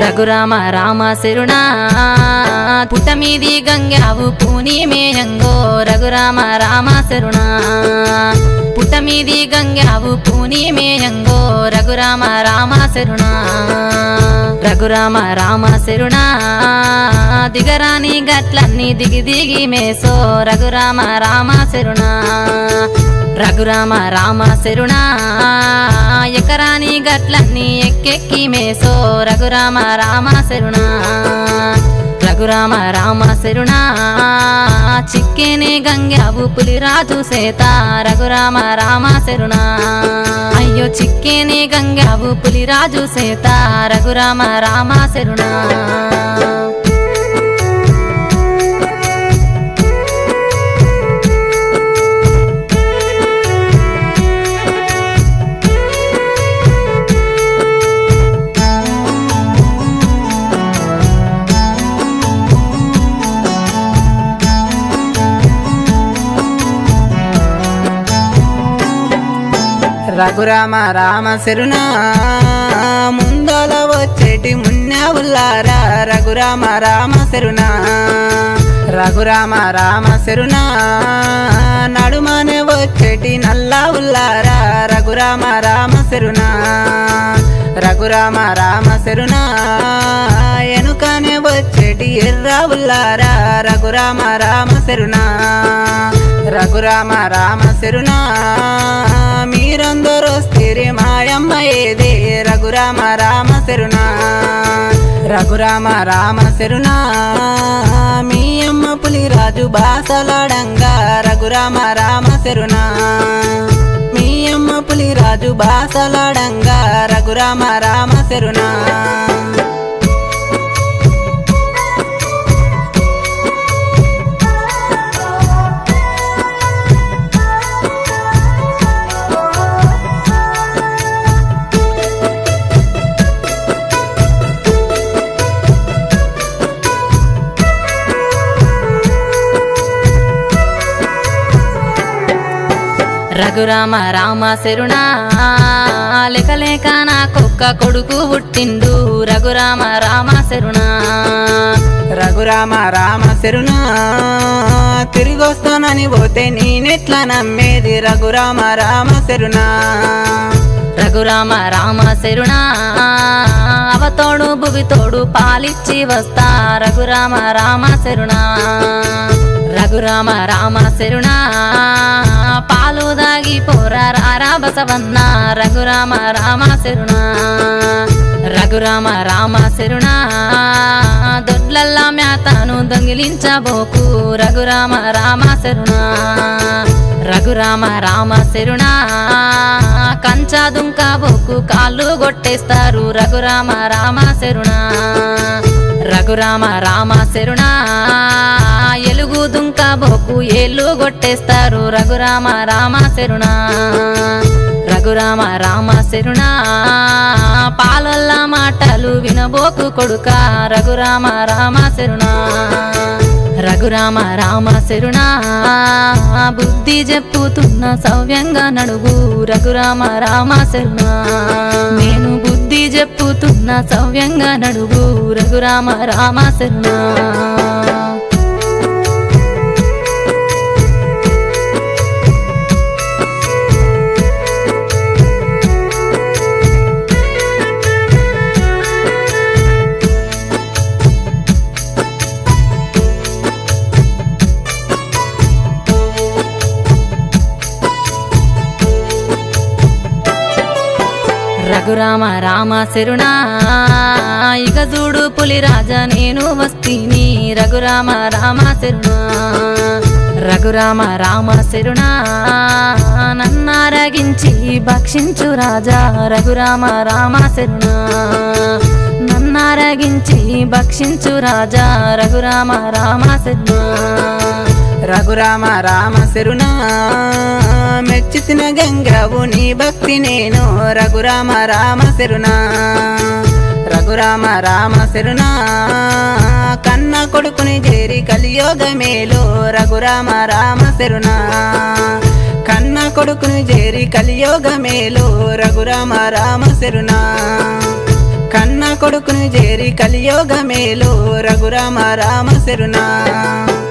రఘురామ రామ శరుణా పుటమీది గంగావు పూని మేయంగో రఘురామ రామ శరుణా పుటమీది గంగావు పూని మేయంగో రఘురామ రామ శరుణా రఘురామ రామ శరుణా దిగరాని గట్లన్నీ దిగి దిగి మేసో రఘురామ రామ శరుణా రఘురామ రామ శరుణా ఎకరాని గట్లన్నీ ఎక్కెక్కి మేసో రఘురామ రామ శరుణా రఘురామ రామ శరుణా చిక్కేనే గంగావు పులిరాజు సేత రఘురామ రామ శరుణా అయ్యో చిక్కేనే గంగావు పులిరాజు సేత రఘురామ రామ శరుణా రఘురామ రామ శరుణా ముందల వచ్చేటి మున్యావుల్లారా రఘురామ రామ శరుణా రఘురామ రామ శరుణా నడుమనే వచ్చేటి నల్లా ఉల్లారా రఘురామ రామ శరుణా రఘురామ రామ శరుణా ఎనుకనే వచ్చేటి ఎర్ర ఉల్లారా రఘురామ రామ శరుణా రఘురామ రామ శరుణా మీరందరూ స్థిరి మాయమ్మ ఏదే రఘురామ రామ శరుణా రఘురామ రామ శరుణా మీ అమ్మ పులిరాజు బాసలాడంగా రఘురామ రామ శరుణా మీ అమ్మ పులిరాజు బాసలాడంగా రఘురామ రామ శరుణా రఘురామ రామ శరుణా లేక లేక నా కుక్క కొడుకు పుట్టిండు రఘురామ రామ శరుణా రఘురామ రామ శరుణా తిరిగొస్తానని పోతే నేనెట్లా నమ్మేది రఘురామ రామ శరుణా రఘురామ రామ శరుణా అవతోడు భువితోడు పాలిచ్చి వస్తా రఘురామ రామ శరుణా రఘురామ రామ శరుణా పాలు దాగి పోరా రారా బసవన్న రఘురామ రామ శరుణా రఘురామ రామ శరుణా దొడ్లల్లా మేతను దొంగిలించబోకు రఘురామ రామ శరుణా రఘురామ రామ శరుణా కంచా దుంకబోకు కాళ్ళు కొట్టేస్తారు రఘురామ రామ శరుణా రఘురామ రామ శరుణా ఎలుగు దుంకబోకు ఏళ్ళు కొట్టేస్తారు రఘురామ రామ శరుణా రఘురామ రామ శరుణా పాలల్ల మాటలు వినబోకు కొడుక రఘురామ రామ శరుణా రఘురామ రామ శరుణా బుద్ధి చెప్పుతున్న సవ్యంగా నడుగు రఘురామ రామ శరుణా నేను బుద్ధి చెప్పుతున్న సవ్యంగా నడుగు రఘురామ రామ శరుణా రఘురామ రామ శరుణా ఇక చూడు పులిరాజా నేను వస్తీని రఘురామ రామ శరుణా రఘురామ రామ శరుణా నన్నారగించి భక్షించు రాజా రఘురామ రామ శరుణా నన్నారగించి భక్షించు రాజా రఘురామ రామ శరుణా రఘురామ రామ శరుణా మెచ్చితిన గంగావు నీ భక్తి నేను రఘురామ రామ శరుణా రఘురామ రామ శరుణా కన్న కొడుకుని చేరి కలియోగమేలో రఘురామ రామ శరుణా కన్న కొడుకుని చేరి కలియోగమేలో రఘురామ రామ శరుణా కన్న కొడుకును చేరి కలియోగ మేలు రఘురామ రామ శరునా